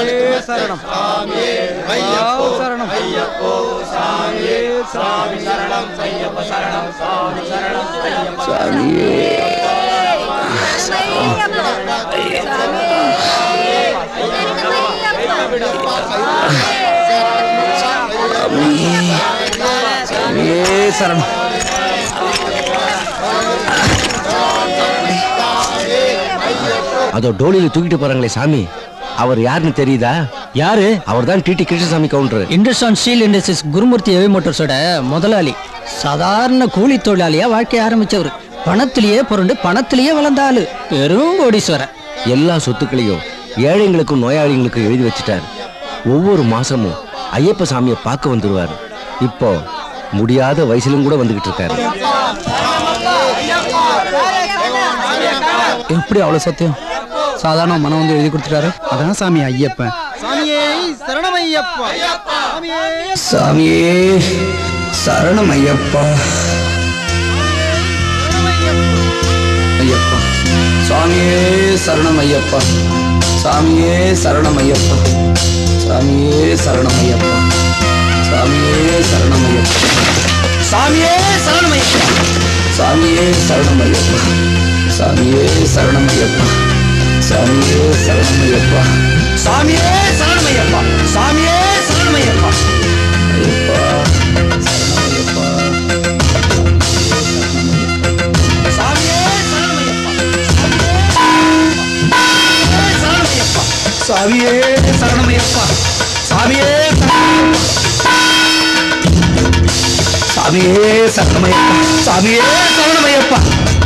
சரணம் ஐயப்போ சரணம் ஐயப்போ சாமியே சாமி சரணம் ஐயப்ப சரணம் சாமி சரணம் ஐயப்ப சாமியே சாமியே சரணம் அதோ டோலியில தூக்கிட்டு போறாங்களே சாமி அவர் யாருன்னு தெரியுதா யாரு அவர் தான் டிடி கிருஷ்ணசாமி கவுண்டர் இண்டஸ்ட்ரான் ஸ்டீல் இண்டஸ்ட்ரீஸ் குருமூர்த்தி ஹெவி மோட்டார்ஸோட முதலாளி சாதாரண கூலி தொழிலாளியா வாழ்க்கைய ஆரம்பிச்சவர் பணத்திலேயே புரண்டு பணத்திலேயே வளர்ந்த ஆளு பெரும் கோடீஸ்வரன் எல்லா சொத்துக்களையும் ஏழைங்களுக்கும் நோயாளிகளுக்கும் எழுதி வச்சுட்டாரு ஒவ்வொரு மாசமும் ஐயப்ப சாமியை பார்க்க வந்துருவாரு இப்போ முடியாத வயசுலும் கூட வந்துகிட்டு இருக்காரு எப்படி அவ்வளவு சத்தியம் சாதாரண மனம் வந்து எழுதி கொடுத்துட்டாரு அதான் சாமி ஐயப்பன் சாமியே சரணம் ஐயப்பா சாமியே சாமியே சரணம் ஐயப்பா ஐயப்பா சாமியே சரணம் ஐயப்பா சாமியே சரணம் ஐயப்பா சாமியே சரணம் ஐயப்பா சாமியே சரணம் ஐயப்பா சாமியே சரணம் ஐயப்பா சாமியே சரணம் ஐயப்பா சாமியே சரணம் ஐயப்பா சாமியே சரணம் ஐயப்பா சாமியே சரணம் ஐயப்பா சாமியே சரணம் ஐயப்பா ஐயப்பா சரணம் ஐயப்பா சாமியே சரணம் ஐயப்பா சாமியே சரணம் ஐயப்பா சாமியே சாமியே சரணம் ஐயப்பா சாமியே சரணம் ஐயப்பா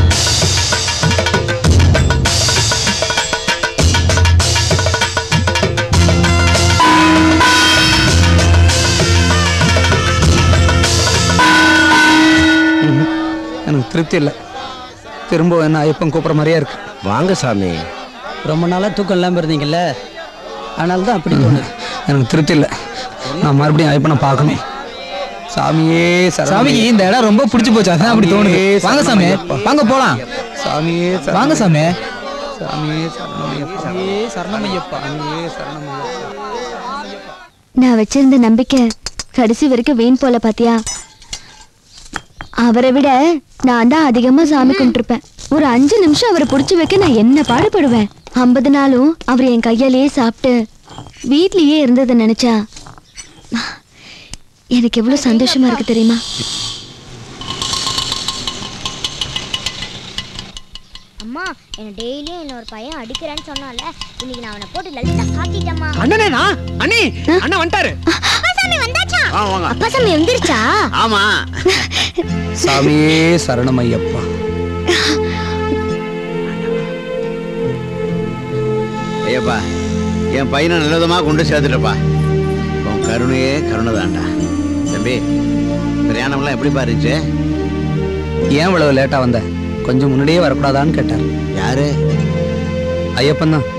எனக்கு திருப்தி இல்லை திரும்ப என்ன ஐயப்பன் கூப்பிட்ற மாதிரியே இருக்கு வாங்க சாமி ரொம்ப நாளாக தூக்கம் இல்லாமல் இருந்தீங்கல்ல அதனால தான் அப்படி தோணுது எனக்கு திருப்தி இல்லை நான் மறுபடியும் ஐயப்பனை பார்க்கணும் சாமியே சரணம் சாமிக்கு இந்த இடம் ரொம்ப பிடிச்சி போச்சு அதான் அப்படி தோணுது வாங்க சாமி வாங்க போலாம் சாமியே வாங்க சாமி சாமியே சரணமையப்பா சரணமையப்பா சாமியே சரணமையப்பா நான் வச்சிருந்த நம்பிக்கை கடைசி வரைக்கும் வீண் போல பாத்தியா அவரை விட நான் தான் அதிகமா சாமி கும்பிட்டுருப்பேன் ஒரு அஞ்சு நிமிஷம் அவரை புடிச்சு வைக்க நான் என்ன பாடுபடுவேன் ஐம்பது நாளும் அவர் என் கையாலேயே சாப்பிட்டு வீட்லயே இருந்ததை நினைச்சா எனக்கு எவ்வளவு சந்தோஷமா இருக்கு தெரியுமா அம்மா என்ன டெய்லியும் என்ன ஒரு பையன் அடிக்கிறேன்னு சொன்னால இன்னைக்கு நான் அவனை போட்டு லலிதா காட்டிட்டேம்மா அண்ணனேனா அண்ணி அண்ணன் வந்துட்டாரு அப்பாசாமி வந்தாச்சா அப்பாசாமி வந்துருச்சா ஆமா சாமியே சரணமையப்பா ஐயப்பா என் பையனை நல்லதமா கொண்டு சேர்த்துட்டப்பா உன் கருணையே கருணை தான்டா தம்பி பிரயாணம்லாம் எப்படிப்பா இருந்துச்சு ஏன் இவ்வளவு லேட்டா வந்த கொஞ்சம் முன்னாடியே வரக்கூடாதான்னு கேட்டார் யாரு ஐயப்பன் தான்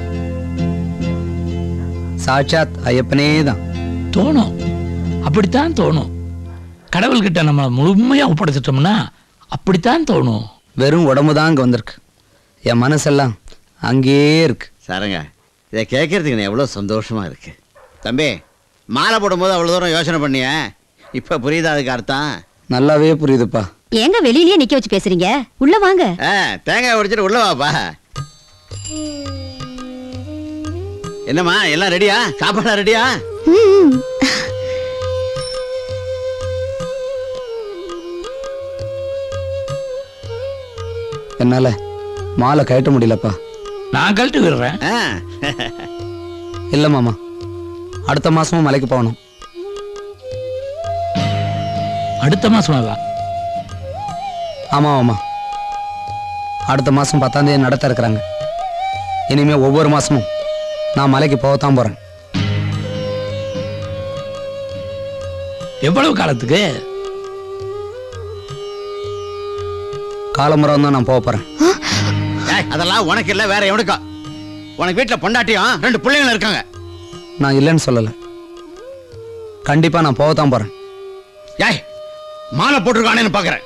சாட்சாத் ஐயப்பனே தான் தோணும் அப்படித்தான் தோணும் கடவுள்கிட்ட நம்ம முழுமையா ஒப்படைச்சிட்டோம்னா அப்படித்தான் தோணும் வெறும் உடம்பு தான் அங்கே வந்திருக்கு என் மனசெல்லாம் அங்கேயே இருக்கு சாரங்க இதை கேட்கறதுக்கு எனக்கு எவ்வளோ சந்தோஷமா இருக்கு தம்பி மாலை போடும்போது அவ்வளோ தூரம் யோசனை பண்ணிய இப்போ புரியுதா அதுக்கு அர்த்தம் நல்லாவே புரியுதுப்பா ஏங்க வெளியிலயே நிக்க வச்சு பேசுறீங்க உள்ள வாங்க ஆ தேங்காய் உடைச்சிட்டு உள்ள வாப்பா என்னம்மா எல்லாம் ரெடியா சாப்பாடா ரெடியா ம். என்னால மாலை கழட்ட முடியலப்பா நான் கழட்டி விடுறேன் ஆ இல்லை மாமா அடுத்த மாசமும் மலைக்கு போகணும் அடுத்த மாசமாவா ஆமாம் ஆமா அடுத்த மாதம் பத்தாம் தேதி நடத்த இருக்கிறாங்க இனிமே ஒவ்வொரு மாசமும் நான் மலைக்கு போகத்தான் போறேன் எவ்வளவு காலத்துக்கு காலமுறை தான் நான் போக போறேன் ஏய், அதெல்லாம் உனக்கு இல்லை வேற எவனுக்கா உனக்கு வீட்டில் பொண்டாட்டியும் ரெண்டு பிள்ளைங்களும் இருக்காங்க நான் இல்லைன்னு சொல்லலை கண்டிப்பா நான் போகத்தான் போறேன் ஏய் மாலை போட்டிருக்கானேன்னு பார்க்குறேன்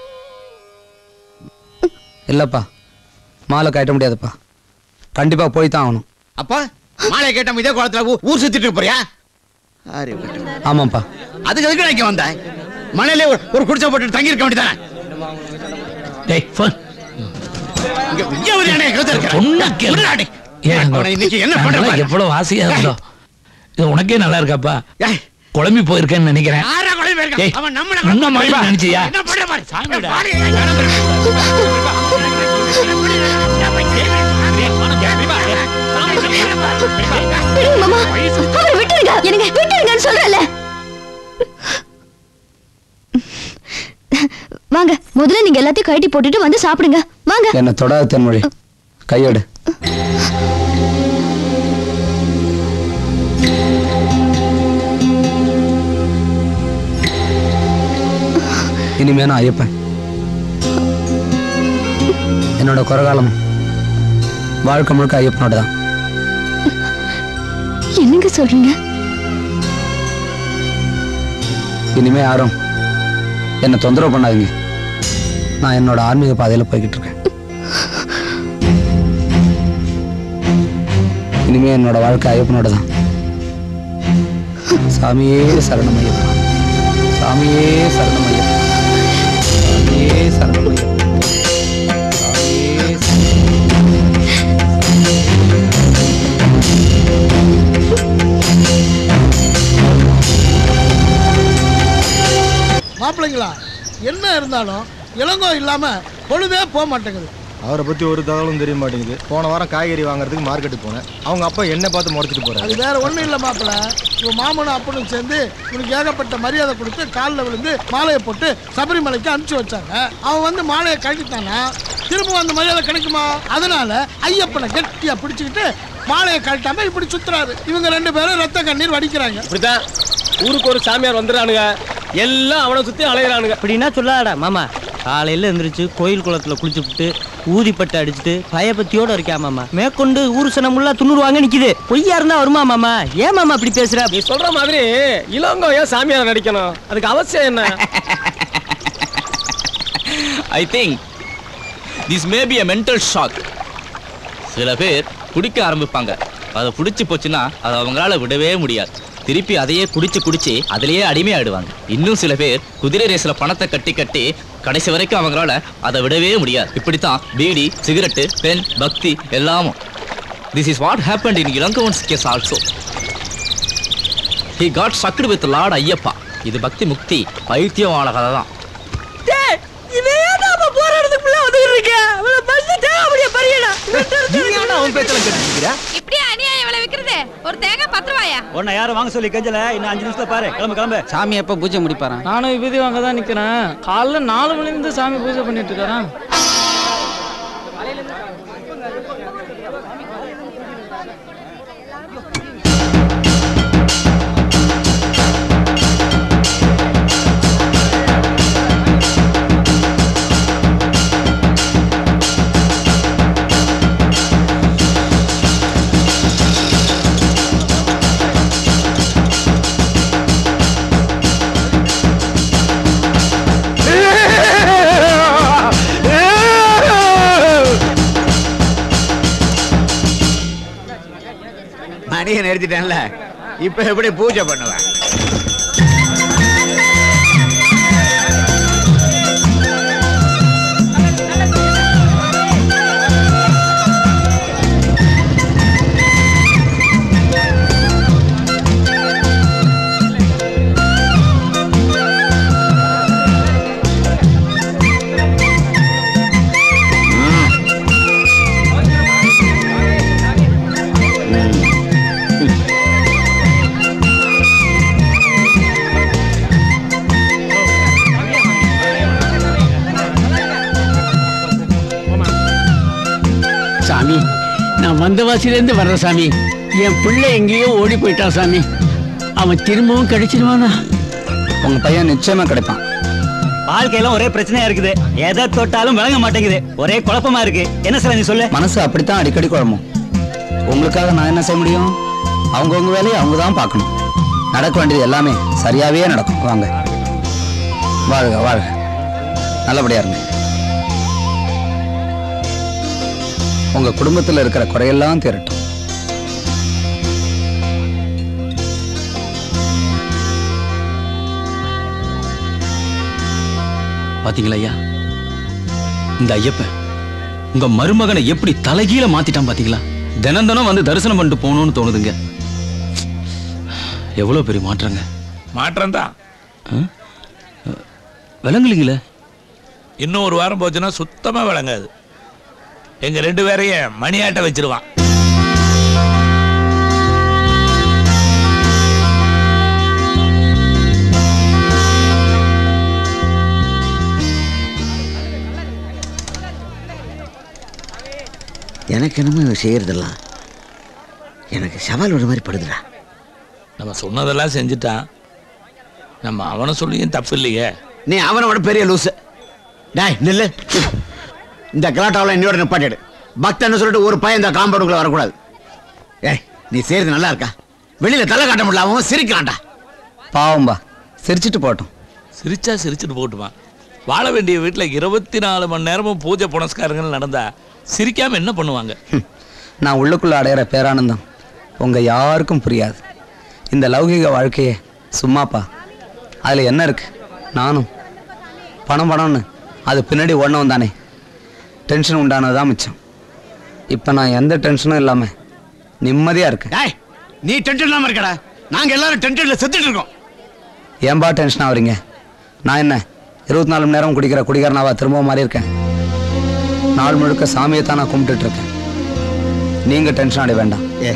இல்லப்பா மாலை கட்ட முடியாதுப்பா கண்டிப்பா போய் தான் ஆகணும் அப்பா மாலையை கேட்டாம இதே குளத்துல ஊ- ஊர் சுத்திட்டு இருக்க போறியா அறிவு கெட்டவன். ஆமாப்பா அதுக்கு எதுக்கு இங்க வந்த மலையிலே ஒரு- ஒரு குடிசை போட்டு தங்கி இருக்க வேண்டியதானே டேய் ஃபோன் இங்க இங்க ஒரு அண்ணே கழுத்துல இருக்கிறான். சொன்னா கேளு. விடுறாடி. ஏன் அவனை இன்னைக்கு என்ன நாங்கெல்லாம் பண்ற எவ்வளவு ஆசையா இருந்தோம் இது உனக்கே நல்லா இருக்காப்பா ஏய், குழம்பி போயிருக்கேன்னு நினைக்கிறேன் யாரா குழம்பி இருக்கான்? ஏய், அவன் நம்மள உன்ன மாதிரி குழம்பி நினைச்சியா? என்ன பண்ற பாரு. சாமிடா. பாரு, ஏய், யாரும் இருக்க. விடுங்க மாமா அவரை விட்டுருங்க எனக்கு விட்டுருங்கன்னு சொல்றல வாங்க முதல்ல நீங்க எல்லாத்தையும் கழட்டி போட்டுட்டு வந்து சாப்பிடுங்க வாங்க என்ன தொடாத தென்மொழி கையெடு இனிமே நான் ஐயப்பன் என்னோட குறகாலம் வாழ்க்கை முழுக்க ஐயப்பனோட தான் என்னங்க சொல்றீங்க இனிமே யாரும் என்னை தொந்தரவு பண்ணாதீங்க நான் என்னோட ஆன்மீக பாதையில போய்கிட்டு இருக்கேன் இனிமே என்னோட வாழ்க்கை ஐயப்பனோட தான் சாமியே சரணம் ஐயப்பா சாமியே சரணம் ஐயப்பா சாமியே சரணம் ஐயப்பா சாமியே சரணம் மாப்பிள்ளைங்களா என்ன இருந்தாலும் இளங்கோ இல்லாம பொழுதே போக மாட்டேங்குது அவரை பத்தி ஒரு தகவலும் தெரிய மாட்டேங்குது போன வாரம் காய்கறி வாங்குறதுக்கு மார்க்கெட்டுக்கு போனேன் அவங்க அப்பா என்ன பார்த்து முறைச்சிட்டு அது போறாரு வேற ஒண்ணும் இல்ல மாப்பிள்ள இவன் மாமனும் அப்பனும் சேர்ந்து இவனுக்கு ஏகப்பட்ட மரியாதை கொடுத்து காலில் விழுந்து மாலையை போட்டு சபரிமலைக்கு அனுப்பிச்சு வச்சாங்க அவன் வந்து மாலையை கழட்டிட்டானா திரும்ப அந்த மரியாதை கிடைக்குமா அதனால ஐயப்பனை கெட்டியா பிடிச்சுக்கிட்டு மாலையை கழட்டாம இப்படி சுத்துறாரு இவங்க ரெண்டு பேரும் ரத்த கண்ணீர் வடிக்கிறாங்க இப்படித்தான் ஊருக்கு ஒரு சாமியார் வந்துடுறானுங்க எல்லாம் அவனை சுத்தி அலையிறானுங்க அப்படின்னா சொல்லாடா மாமா காலையில எந்திரிச்சு கோயில் குளத்துல குளிச்சுப்புட்டு ஊதிப்பட்டு அடிச்சுட்டு பயபத்தியோட இருக்கா மாமா மேற்கொண்டு ஊர் சனமுல்லா துண்ணுருவாங்க நிக்குது பொய்யா இருந்தா வருமா மாமா ஏன் மாமா இப்படி பேசுற நீ சொல்ற மாதிரி இளங்கோ ஏன் சாமியார் நடிக்கணும் அதுக்கு அவசியம் என்ன I think this maybe a mental shock சில பேர் குடிக்க ஆரம்பிப்பாங்க அதை பிடிச்சி போச்சுன்னா அதை அவங்களால விடவே முடியாது திருப்பி அதையே குடிச்சு குடிச்சு அதிலேயே அடிமையாயிடுவாங்க இன்னும் சில பேர் குதிரை ரேஸ்ல பணத்தை கட்டி கட்டி கடைசி வரைக்கும் அவங்களால அதை விடவே முடியாது இப்படித்தான் பீடி சிகரெட்டு பென் பக்தி எல்லாமும் this is what happen in Elangovan's case also he got sucked with lord Ayyappa இது பக்தி முக்தி பைத்தியமான கதை தான் இப்படியே அநியாயம் இவ்வளவு விக்கிறது ஒரு தேங்காய் பத்து ரூபாயா உன்னை யாரும் வாங்க சொல்லி கெஞ்சல இன்னும் அஞ்சு நிமிஷத்துல பாரு கிளம்பு கிளம்பு சாமி எப்ப பூஜை முடிப்பாரா நானும் விபூதி வாங்க தான் நிக்கிறேன் காலைல நாலு மணில இருந்து சாமி பூஜை பண்ணிட்டு இருக்காராம் மணியை நிறுத்திட்டேன்ல இப்ப எப்படி பூஜை பண்ணுவேன் சாமி நான் வந்தவாசிலேருந்து வர்றேன் சாமி என் பிள்ளை எங்கேயோ ஓடி போயிட்டான் சாமி அவன் திரும்பவும் கிடைச்சிருவானா உங்க பையன் நிச்சயமா கிடைப்பான் வாழ்க்கையெல்லாம் ஒரே பிரச்சனையா இருக்குது எதை தொட்டாலும் விளங்க மாட்டேங்குது ஒரே குழப்பமா இருக்கு என்ன சார் நீ சொல்லு மனசு அப்படித்தான் அடிக்கடி குழம்பும் உங்களுக்காக நான் என்ன செய்ய முடியும் அவங்கவுங்க வேலையை அவங்க தான் பார்க்கணும் நடக்க வேண்டியது எல்லாமே சரியாவே நடக்கும் வாங்க வாழ்க வாழ்க நல்லபடியா இருங்க உங்க குடும்பத்துல இருக்கிற குறையெல்லாம் தீரட்டும் பாத்தீங்களா ஐயா இந்த ஐயப்பன் உங்க மருமகனை எப்படி தலைகீழ மாத்திட்டான் பாத்தீங்களா தினம் தினம் வந்து தரிசனம் பண்ணிட்டு போகணும்னு தோணுதுங்க எவ்வளவு பெரிய மாற்றங்க மாற்றம் தான் விளங்குலீங்களே இன்னும் ஒரு வாரம் போச்சுன்னா சுத்தமா விளங்காது எங்க ரெண்டு பேரையும் மணியாட்ட வச்சிருவான் எனக்கு என்னமோ இவன் செய்யறதெல்லாம் எனக்கு சவால் விட மாதிரி படுதுடா நம்ம சொன்னதெல்லாம் செஞ்சுட்டான் நம்ம அவனை சொல்லியும் தப்பு இல்லையே நீ அவனை விட பெரிய லூசு டேய் நில்லு இந்த கலாட்டாவில் என்னோட நிப்பாட்டிடு பக்தன்னு சொல்லிட்டு ஒரு பையன் இந்த காம்பவுண்டுக்குள்ள வரக்கூடாது ஏய் நீ செய்யறது நல்லா இருக்கா வெளியில தலை காட்ட முடியல அவன் சிரிக்கிறான்டா பாவம்பா சிரிச்சிட்டு போட்டோம் சிரிச்சா சிரிச்சுட்டு போட்டுமா வாழ வேண்டிய வீட்டில் இருபத்தி நாலு மணி நேரமும் பூஜை புனஸ்காரங்கள் நடந்தா சிரிக்காம என்ன பண்ணுவாங்க நான் உள்ளுக்குள்ள அடையிற பேரானந்தம் உங்க யாருக்கும் புரியாது இந்த லௌகிக வாழ்க்கையே சும்மாப்பா அதில் என்ன இருக்கு நானும் பணம் பணம்னு அது பின்னாடி ஓடணும் தானே டென்ஷன் உண்டானது தான் மிச்சம் இப்போ நான் எந்த டென்ஷனும் இல்லாமல் நிம்மதியாக இருக்கேன் டேய் நீ டென்ஷன் இல்லாம இருக்கடா நாங்க எல்லாரும் டென்ஷன்ல செத்துட்டு இருக்கோம் ஏன்பா டென்ஷன் ஆகுறீங்க நான் என்ன இருபத்தி நாலு மணி நேரம் குடிக்கிற குடிகாரனாவா திரும்பவும் மாறி இருக்கேன் நாள் முழுக்க சாமியை தான் நான் கும்பிட்டுட்டு இருக்கேன் நீங்க டென்ஷன் அடைய வேண்டாம் ஏ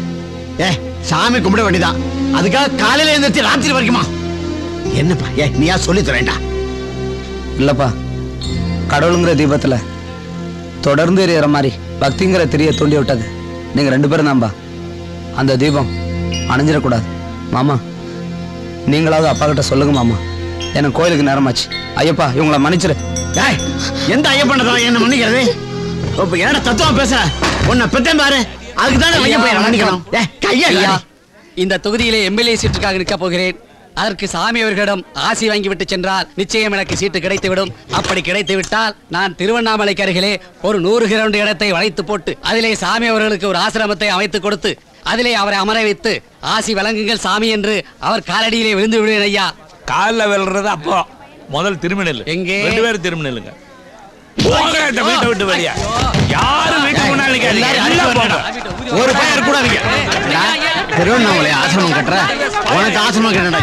ஏ சாமி கும்பிட வேண்டியதான் அதுக்காக காலையில எழுந்திரிச்சு ராத்திரி வரைக்குமா என்னப்பா ஏ நீயா சொல்லி தரேன்டா இல்லப்பா கடவுளுங்கிற தீபத்துல தொடர்ந்து எரியற மாதிரி பக்திங்கிற திரிய தூண்டி விட்டது நீங்க ரெண்டு பேரும் தான்பா அந்த தீபம் அணைஞ்சிடக்கூடாது மாமா நீங்களாவது அப்பா கிட்ட சொல்லுங்க மாமா எனக்கு கோயிலுக்கு நேரமாச்சு ஐயப்பா இவங்கள மன்னிச்சிரு டேய் எந்த ஐயப்பனதா என்ன மன்னிக்கிறது இப்ப என்னடா தத்துவம் பேச உன்னை பெத்தேன் பாரு அதுக்கு தானே ஐயப்பன் மன்னிக்கணும் டேய் கையா ஐயா இந்த தொகுதியிலே எம்எல்ஏ சீட்டுக்காக நிற்க போகிறேன் அதற்கு சாமி அவர்களிடம் ஆசி வாங்கி விட்டு சென்றால் நிச்சயம் எனக்கு சீட்டு கிடைத்துவிடும் அப்படி கிடைத்து விட்டால் நான் திருவண்ணாமலைக்கு அருகிலே ஒரு நூறு கிரவுண்ட் இடத்தை வளைத்து போட்டு அதிலே சாமி அவர்களுக்கு ஒரு ஆசிரமத்தை அமைத்து கொடுத்து அதிலே அவரை அமர வைத்து ஆசி வழங்குங்கள் சாமி என்று அவர் காலடியிலே விழுந்து விடுவேன் ஐயா காலில் விழுறது அப்போ முதல் திருமணல் எங்கே? ரெண்டு பேரும் திருமணலுங்க போங்க இந்த வீட்டை விட்டு வெளியே யாரும் வீட்டுக்கு முன்னாடி நிக்காதீங்க. எல்லாம் போங்க. ஒரு பையன் கூட திருவண்ணாமலை ஆசிரமம் கட்டுற உனக்கு ஆசிரமம் கட்டடா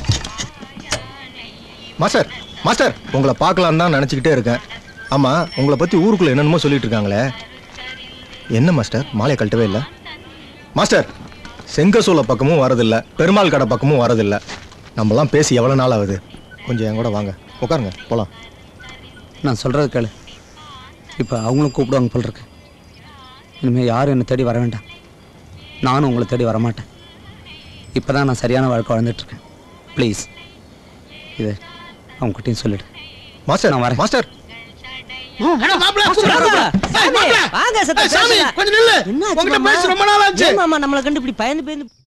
மாஸ்டர் மாஸ்டர் உங்களை பார்க்கலாம் தான் நினச்சிக்கிட்டே இருக்கேன் ஆமாம் உங்களை பற்றி ஊருக்குள்ளே என்னென்னமோ சொல்லிட்டு இருக்காங்களே என்ன மாஸ்டர் மாலையை கழட்டவே இல்லை மாஸ்டர் செங்கசூளை பக்கமும் வரதில்லை பெருமாள் கடை பக்கமும் வரதில்லை நம்மலாம் பேசி எவ்வளோ நாள் ஆகுது கொஞ்சம் என் கூட வாங்க உட்காருங்க போகலாம் நான் சொல்றது கேளு இப்போ அவங்களும் கூப்பிடுவாங்க போல் இருக்கு இனிமேல் யாரும் என்னை தேடி வர வேண்டாம் நானும் உங்களை தேடி வரமாட்டேன் இப்போ தான் நான் சரியான வாழ்க்கை வாழ்ந்துட்டுருக்கேன் ப்ளீஸ் இது அவங்ககிட்டயும் சொல்லிடு மாஸ்டர் நான் வரேன் மாஸ்டர் வாங்க சத்தம் சாமி பேசலாம். கொஞ்சம் நில்லு என்னாச்சு உங்ககிட்ட மாமா? பேசி ரொம்ப நாள் ஆச்சு ஏன் மாமா நம்மளை கண்டு இப்படி பயந்து பயந்து